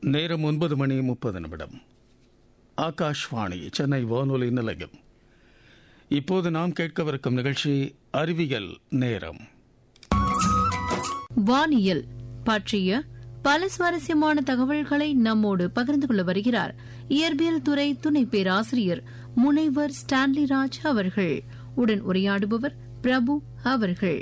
நேரம் ஒன்பது மணி முப்பது நிமிடம் ஆகாஷ்வாணி சென்னை வானொலி நிலையம் இப்போது நாம் கேட்கவிருக்கும் நிகழ்ச்சி அறிவியல் நேரம் வானியல் பற்றிய பல சுவாரஸ்யமான தகவல்களை நம்மோடு பகிர்ந்து கொள்ள வருகிறார் இயற்பியல் துறை துணை பேராசிரியர் முனைவர் ஸ்டான்லி ராஜ் அவர்கள் உடன் உரையாடுபவர் பிரபு அவர்கள்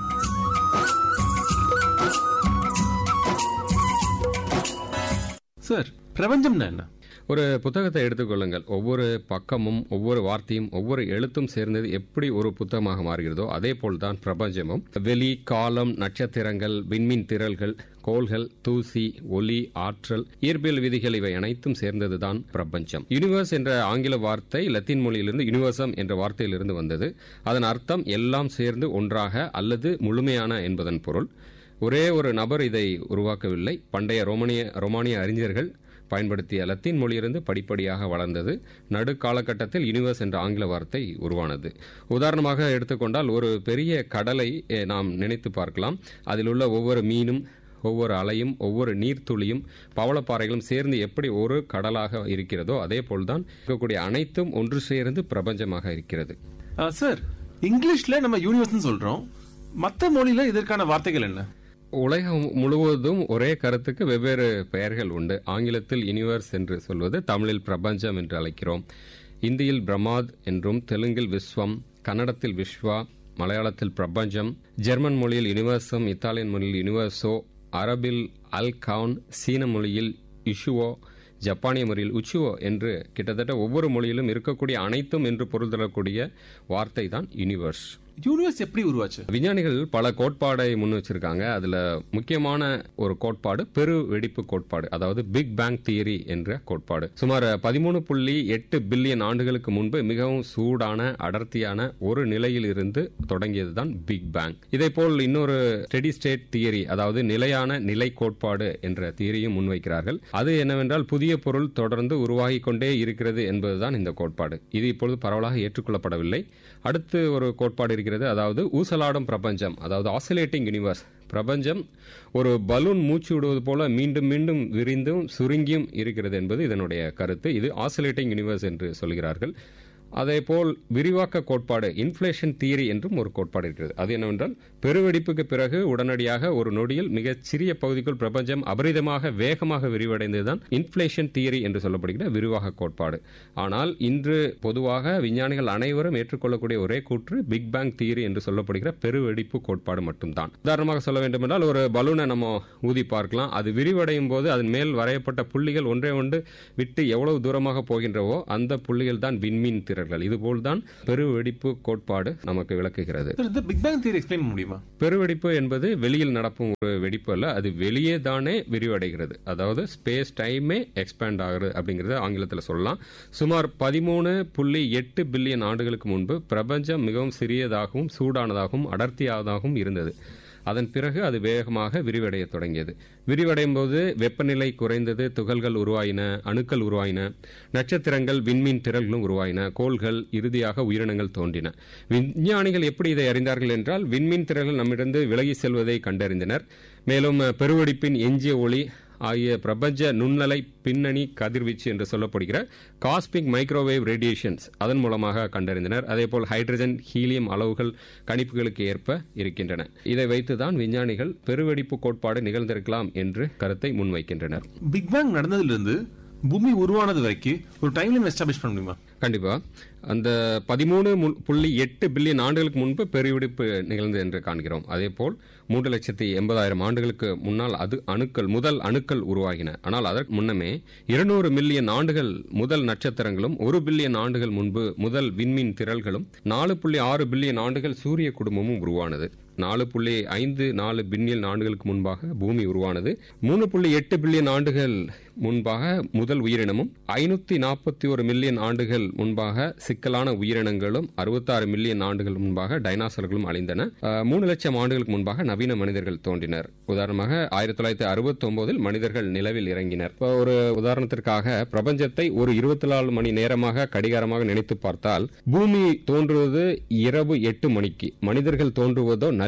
சார் பிரபஞ்சம்னா என்ன ஒரு புத்தகத்தை எடுத்துக்கொள்ளுங்கள் ஒவ்வொரு பக்கமும் ஒவ்வொரு வார்த்தையும் ஒவ்வொரு எழுத்தும் சேர்ந்தது எப்படி ஒரு புத்தகமாக மாறுகிறதோ அதே போல்தான் பிரபஞ்சமும் வெளி காலம் நட்சத்திரங்கள் விண்மீன் திரள்கள் கோள்கள் தூசி ஒலி ஆற்றல் இயற்பியல் விதிகள் இவை அனைத்தும் சேர்ந்ததுதான் பிரபஞ்சம் யூனிவர்ஸ் என்ற ஆங்கில வார்த்தை லத்தீன் மொழியிலிருந்து யுனிவர்சம் என்ற வார்த்தையிலிருந்து வந்தது அதன் அர்த்தம் எல்லாம் சேர்ந்து ஒன்றாக அல்லது முழுமையான என்பதன் பொருள் ஒரே ஒரு நபர் இதை உருவாக்கவில்லை பண்டைய ரோமானிய ரோமானிய அறிஞர்கள் பயன்படுத்திய லத்தீன் மொழியிலிருந்து படிப்படியாக வளர்ந்தது நடு காலகட்டத்தில் யூனிவர்ஸ் என்ற ஆங்கில வார்த்தை உருவானது உதாரணமாக எடுத்துக்கொண்டால் ஒரு பெரிய கடலை eh, நாம் நினைத்து பார்க்கலாம் அதில் உள்ள ஒவ்வொரு மீனும் ஒவ்வொரு அலையும் ஒவ்வொரு நீர்த்துளியும் பவளப்பாறைகளும் சேர்ந்து எப்படி ஒரு கடலாக இருக்கிறதோ அதே போல்தான் இருக்கக்கூடிய அனைத்தும் ஒன்று சேர்ந்து பிரபஞ்சமாக இருக்கிறது ஆ, சார் இங்கிலீஷ்ல நம்ம யூனிவர்ஸ் சொல்றோம் மத்த மொழியில இதற்கான வார்த்தைகள் என்ன உலகம் முழுவதும் ஒரே கருத்துக்கு வெவ்வேறு பெயர்கள் உண்டு ஆங்கிலத்தில் யூனிவர்ஸ் என்று சொல்வது தமிழில் பிரபஞ்சம் என்று அழைக்கிறோம் இந்தியில் பிரமாத் என்றும் தெலுங்கில் விஸ்வம் கன்னடத்தில் விஸ்வா மலையாளத்தில் பிரபஞ்சம் ஜெர்மன் மொழியில் யுனிவர்சம் இத்தாலியன் மொழியில் யுனிவர்சோ அரபில் அல் கவுன் சீன மொழியில் இஷுவோ ஜப்பானிய மொழியில் உச்சுவோ என்று கிட்டத்தட்ட ஒவ்வொரு மொழியிலும் இருக்கக்கூடிய அனைத்தும் என்று பொருள் தரக்கூடிய வார்த்தை தான் யூனிவர்ஸ் யூனிவர்ஸ் எப்படி உருவாச்சு விஞ்ஞானிகள் பல கோட்பாடை முன் வச்சிருக்காங்க அதுல முக்கியமான ஒரு கோட்பாடு பெரு வெடிப்பு கோட்பாடு அதாவது பிக் பேங் தியரி என்ற கோட்பாடு சுமார் பதிமூணு புள்ளி எட்டு பில்லியன் ஆண்டுகளுக்கு முன்பு மிகவும் சூடான அடர்த்தியான ஒரு நிலையில் இருந்து தொடங்கியதுதான் பிக் பேங் இதே போல் இன்னொரு ஸ்டெடி ஸ்டேட் தியரி அதாவது நிலையான நிலை கோட்பாடு என்ற தியரியும் முன்வைக்கிறார்கள் அது என்னவென்றால் புதிய பொருள் தொடர்ந்து உருவாகி கொண்டே இருக்கிறது என்பதுதான் இந்த கோட்பாடு இது இப்பொழுது பரவலாக ஏற்றுக்கொள்ளப்படவில்லை அடுத்து ஒரு கோட்பாடு இருக்கிறது அதாவது ஊசலாடும் பிரபஞ்சம் அதாவது ஆசிலேட்டிங் யூனிவர்ஸ் பிரபஞ்சம் ஒரு பலூன் மூச்சு விடுவது போல மீண்டும் மீண்டும் விரிந்தும் சுருங்கியும் இருக்கிறது என்பது இதனுடைய கருத்து இது ஆசிலேட்டிங் யூனிவர்ஸ் என்று சொல்கிறார்கள் அதேபோல் விரிவாக்க கோட்பாடு இன்ஃப்ளேஷன் தியரி என்றும் ஒரு கோட்பாடு இருக்கிறது அது என்னவென்றால் பெருவெடிப்புக்கு பிறகு உடனடியாக ஒரு நொடியில் மிகச் சிறிய பகுதிக்குள் பிரபஞ்சம் அபரிதமாக வேகமாக விரிவடைந்ததுதான் இன்ஃப்ளேஷன் தியரி என்று சொல்லப்படுகிற விரிவாக கோட்பாடு ஆனால் இன்று பொதுவாக விஞ்ஞானிகள் அனைவரும் ஏற்றுக்கொள்ளக்கூடிய ஒரே கூற்று பிக் பேங் தியரி என்று சொல்லப்படுகிற பெருவெடிப்பு கோட்பாடு மட்டும்தான் உதாரணமாக சொல்ல வேண்டுமென்றால் ஒரு பலூனை நம்ம ஊதி பார்க்கலாம் அது விரிவடையும் போது அதன் மேல் வரையப்பட்ட புள்ளிகள் ஒன்றே ஒன்று விட்டு எவ்வளவு தூரமாக போகின்றவோ அந்த புள்ளிகள் தான் விண்மீன் திரள்கள் இதுபோல்தான் பெருவெடிப்பு கோட்பாடு நமக்கு விளக்குகிறது சார் இந்த பிக் பேங் தியரி எக்ஸ்பிளைன் பண்ண முடியுமா பெருவெடிப்பு என்பது வெளியில் நடக்கும் ஒரு வெடிப்பு அல்ல அது வெளியே தானே விரிவடைகிறது அதாவது ஸ்பேஸ் டைமே எக்ஸ்பேண்ட் ஆகுது அப்படிங்கறத ஆங்கிலத்தில் சொல்லலாம் சுமார் பதிமூணு புள்ளி எட்டு பில்லியன் ஆண்டுகளுக்கு முன்பு பிரபஞ்சம் மிகவும் சிறியதாகவும் சூடானதாகவும் அடர்த்தியானதாகவும் இருந்தது அதன் பிறகு அது வேகமாக விரிவடைய தொடங்கியது விரிவடையும் போது வெப்பநிலை குறைந்தது துகள்கள் உருவாயின அணுக்கள் உருவாயின நட்சத்திரங்கள் விண்மீன் திரள்களும் உருவாயின கோள்கள் இறுதியாக உயிரினங்கள் தோன்றின விஞ்ஞானிகள் எப்படி இதை அறிந்தார்கள் என்றால் விண்மீன் திரள்கள் நம்மிடந்து விலகி செல்வதை கண்டறிந்தனர் மேலும் பெருவெடிப்பின் எஞ்சிய ஒளி ஆகிய பிரபஞ்ச நுண்ணலை பின்னணி கதிர்வீச்சு என்று சொல்லப்படுகிற காஸ்மிக் மைக்ரோவேவ் ரேடியேஷன்ஸ் அதன் மூலமாக கண்டறிந்தனர் அதேபோல் ஹைட்ரஜன் ஹீலியம் அளவுகள் கணிப்புகளுக்கு ஏற்ப இருக்கின்றன இதை வைத்துதான் விஞ்ஞானிகள் பெருவெடிப்பு கோட்பாடு நிகழ்ந்திருக்கலாம் என்று கருத்தை முன்வைக்கின்றனர் பிக் பேங் நடந்ததிலிருந்து பூமி உருவானது வரைக்கும் ஒரு டைம் லைன் எஸ்டாப்ளிஷ் பண்ண முடியுமா கண்டிப்பா அந்த பதிமூணு புள்ளி எட்டு பில்லியன் ஆண்டுகளுக்கு முன்பு பெருவெடிப்பு நிகழ்ந்தது என்று காண்கிறோம் அதேபோல் மூன்று லட்சத்தி எண்பதாயிரம் ஆண்டுகளுக்கு முன்னால் அது அணுக்கள் முதல் அணுக்கள் உருவாகின ஆனால் அதற்கு முன்னமே இருநூறு மில்லியன் ஆண்டுகள் முதல் நட்சத்திரங்களும் ஒரு பில்லியன் ஆண்டுகள் முன்பு முதல் விண்மீன் திரள்களும் நாலு புள்ளி ஆறு பில்லியன் ஆண்டுகள் சூரிய குடும்பமும் உருவானது நாலு புள்ளி ஐந்து நாலு பில்லியன் ஆண்டுகளுக்கு முன்பாக பூமி உருவானது மூணு புள்ளி எட்டு பில்லியன் ஆண்டுகள் முன்பாக முதல் உயிரினமும் ஐநூத்தி நாற்பத்தி ஒரு மில்லியன் ஆண்டுகள் முன்பாக சிக்கலான உயிரினங்களும் அறுபத்தாறு மில்லியன் ஆண்டுகள் முன்பாக டைனாசர்களும் அழிந்தன அஹ், மூணு லட்சம் ஆண்டுகளுக்கு முன்பாக நவீன மனிதர்கள் தோன்றினர் உதாரணமாக ஆயிரத்தி தொள்ளாயிரத்தி அறுபத்தி ஒன்பதில் மனிதர்கள் நிலவில் இறங்கினர் இப்போ ஒரு உதாரணத்திற்காக பிரபஞ்சத்தை ஒரு இருபத்தி நாலு மணி நேரமாக கடிகாரமாக நினைத்து பார்த்தால் பூமி தோன்றுவது இரவு எட்டு மணிக்கு மனிதர்கள் தோன்றுவதோ நள்ளிரவு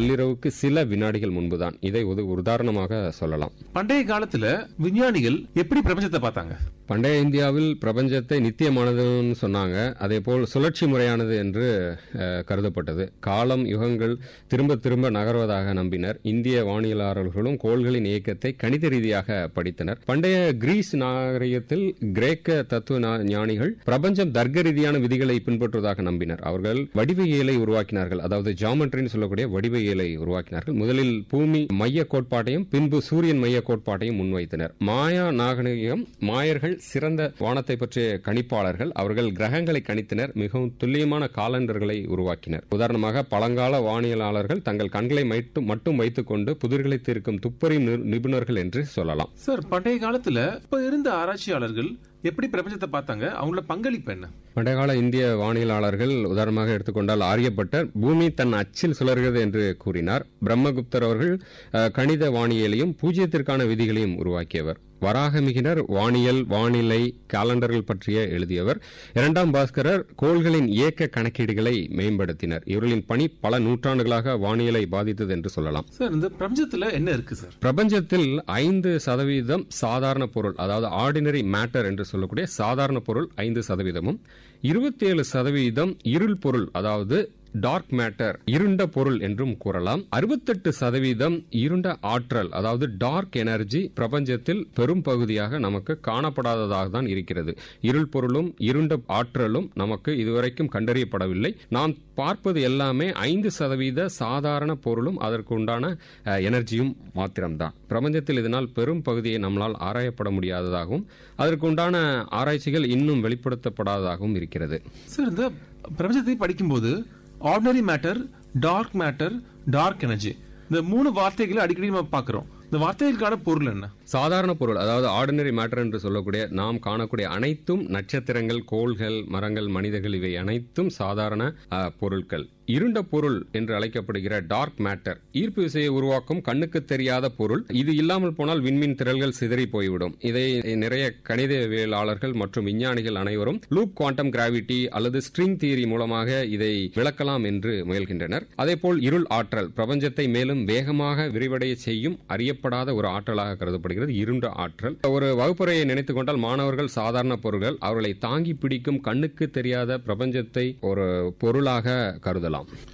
நள்ளிரவுக்கு சில வினாடிகள் முன்புதான் இதை ஒரு உதாரணமாக சொல்லலாம் பண்டைய காலத்துல விஞ்ஞானிகள் எப்படி பிரபஞ்சத்தை பார்த்தாங்க பண்டைய இந்தியாவில் பிரபஞ்சத்தை நித்தியமானதுன்னு சொன்னாங்க அதே போல் சுழற்சி முறையானது என்று அஹ், கருதப்பட்டது காலம் யுகங்கள் திரும்ப திரும்ப நகர்வதாக நம்பினர் இந்திய வானியலாளர்களும் கோள்களின் இயக்கத்தை கணித ரீதியாக படித்தனர் பண்டைய கிரீஸ் நாகரிகத்தில் கிரேக்க தத்துவ ஞா- ஞானிகள் பிரபஞ்சம் தர்க்க ரீதியான விதிகளை பின்பற்றுவதாக நம்பினர் அவர்கள் வடிவியலை உருவாக்கினார்கள் அதாவது ஜாமெட்ரின்னு சொல்லக்கூடிய வடிவியலை உருவாக்கினார்கள் முதலில் பூமி மைய கோட்பாட்டையும் பின்பு சூரியன் மைய கோட்பாட்டையும் முன்வைத்தனர் மாயா நாகரிகம் மாயர்கள் சிறந்த வானத்தை பற்றிய கணிப்பாளர்கள் அவர்கள் கிரகங்களை கணித்தனர் மிகவும் துல்லியமான காலண்டர்களை உருவாக்கினர் உதாரணமாக பழங்கால வானியலாளர்கள் தங்கள் கண்களை மட்டும் மட்டும் வைத்துக்கொண்டு புதிர்களை தீர்க்கும் துப்பறியும் நிறு- நிபுணர்கள் என்று சொல்லலாம் சார் பண்டைய காலத்துல இப்ப இருந்த ஆராய்ச்சியாளர்கள் எப்படி பிரபஞ்சத்தை பார்த்தாங்க அவங்களோட பங்களிப்பு என்ன பண்டைகால இந்திய வானியலாளர்கள் உதாரணமாக எடுத்துக்கொண்டால் ஆரியப்பட்டர் பூமி தன் அச்சில் சுழல்கிறது என்று கூறினார் பிரம்மகுப்தர் அவர்கள் அஹ், கணித வானியலையும் பூஜ்யத்திற்கான விதிகளையும் உருவாக்கியவர் வராகமிகினர் வானியல் வானிலை காலண்டர்கள் பற்றிய எழுதியவர் இரண்டாம் பாஸ்கரர் கோள்களின் இயக்க கணக்கீடுகளை மேம்படுத்தினர் இவர்களின் பணி பல நூற்றாண்டுகளாக வானியலை பாதித்தது என்று சொல்லலாம் சார் இந்த பிரபஞ்சத்துல என்ன இருக்கு சார் பிரபஞ்சத்தில் ஐந்து சதவீதம் சாதாரண பொருள் அதாவது ஆர்டினரி மேட்டர் என்று சொல்லக்கூடிய சாதாரண பொருள் ஐந்து சதவீதமும் இருபத்தி ஏழு சதவீதம் இருள் பொருள் அதாவது டார்க் மேட்டர் இருண்ட பொருள் என்றும் கூறலாம் அறுபத்தெட்டு சதவீதம் இருண்ட ஆற்றல் அதாவது டார்க் எனர்ஜி பிரபஞ்சத்தில் பெரும் பகுதியாக நமக்கு காணப்படாததாக தான் இருக்கிறது இருள் பொருளும் இருண்ட ஆற்றலும் நமக்கு இதுவரைக்கும் கண்டறியப்படவில்லை நாம் பார்ப்பது எல்லாமே ஐந்து சதவீத சாதாரண பொருளும் அதற்கு உண்டான அஹ், எனர்ஜியும் மாத்திரம்தான் பிரபஞ்சத்தில் இதனால் பெரும் பகுதியை நம்மளால் ஆராயப்பட முடியாததாகவும் அதற்கு உண்டான ஆராய்ச்சிகள் இன்னும் வெளிப்படுத்தப்படாததாகவும் இருக்கிறது சார் இந்த பிரபஞ்சத்தை படிக்கும்போது ordinary matter dark matter dark energy இந்த மூணு வார்த்தைகளை அடிக்கடி நம்ம பாக்குறோம் இந்த வார்த்தைகளுக்கான பொருள் என்ன சாதாரண பொருள் அதாவது ஆர்டினரி மேட்டர் என்று சொல்லக்கூடிய நாம் காணக்கூடிய அனைத்தும் நட்சத்திரங்கள் கோள்கள் மரங்கள் மனிதர்கள் இவை அனைத்தும் சாதாரண அஹ், பொருட்கள் இருண்ட பொருள் என்று அழைக்கப்படுகிற டார்க் மேட்டர் ஈர்ப்பு விசையை உருவாக்கும் கண்ணுக்கு தெரியாத பொருள் இது இல்லாமல் போனால் விண்மீன் திரள்கள் சிதறி போய்விடும் இதை நிறைய கணிதவியலாளர்கள் மற்றும் விஞ்ஞானிகள் அனைவரும் லூப் குவாண்டம் கிராவிட்டி அல்லது ஸ்ட்ரிங் தியரி மூலமாக இதை விளக்கலாம் என்று முயல்கின்றனர் அதேபோல் இருள் ஆற்றல் பிரபஞ்சத்தை மேலும் வேகமாக விரிவடைய செய்யும் அறியப்படாத ஒரு ஆற்றலாக கருதப்படுகிறது இருண்ட ஆற்றல் ஒரு வகுப்பறையை நினைத்துக் கொண்டால் மாணவர்கள் சாதாரண பொருள்கள் அவர்களை தாங்கி பிடிக்கும் கண்ணுக்கு தெரியாத பிரபஞ்சத்தை ஒரு பொருளாக கருதலாம்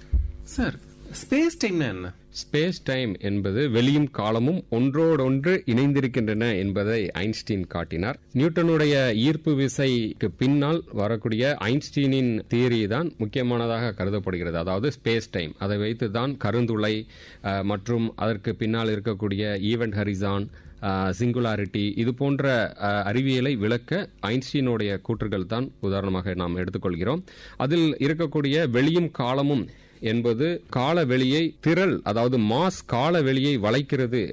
சார் ஸ்பேஸ் டைம்னா என்ன ஸ்பேஸ் டைம் என்பது வெளியும் காலமும் ஒன்றோடொன்று இணைந்திருக்கின்றன என்பதை ஐன்ஸ்டீன் காட்டினார் நியூட்டனுடைய ஈர்ப்பு விசைக்கு பின்னால் வரக்கூடிய ஐன்ஸ்டீனின் தியரி தான் முக்கியமானதாக கருதப்படுகிறது அதாவது ஸ்பேஸ் டைம் அதை வைத்து தான் கருந்துளை அஹ், மற்றும் அதற்கு பின்னால் இருக்கக்கூடிய ஈவென்ட் ஹரிசான் சிங்குலாரிட்டி இது போன்ற அஹ், அறிவியலை விளக்க ஐன்ஸ்டீனுடைய கூற்றுகள் தான் உதாரணமாக நாம் எடுத்துக்கொள்கிறோம் அதில் இருக்கக்கூடிய வெளியும் காலமும் என்பது கால வெளியை திரள் அதாவது மாஸ் கால வெளியை வளைக்கிறது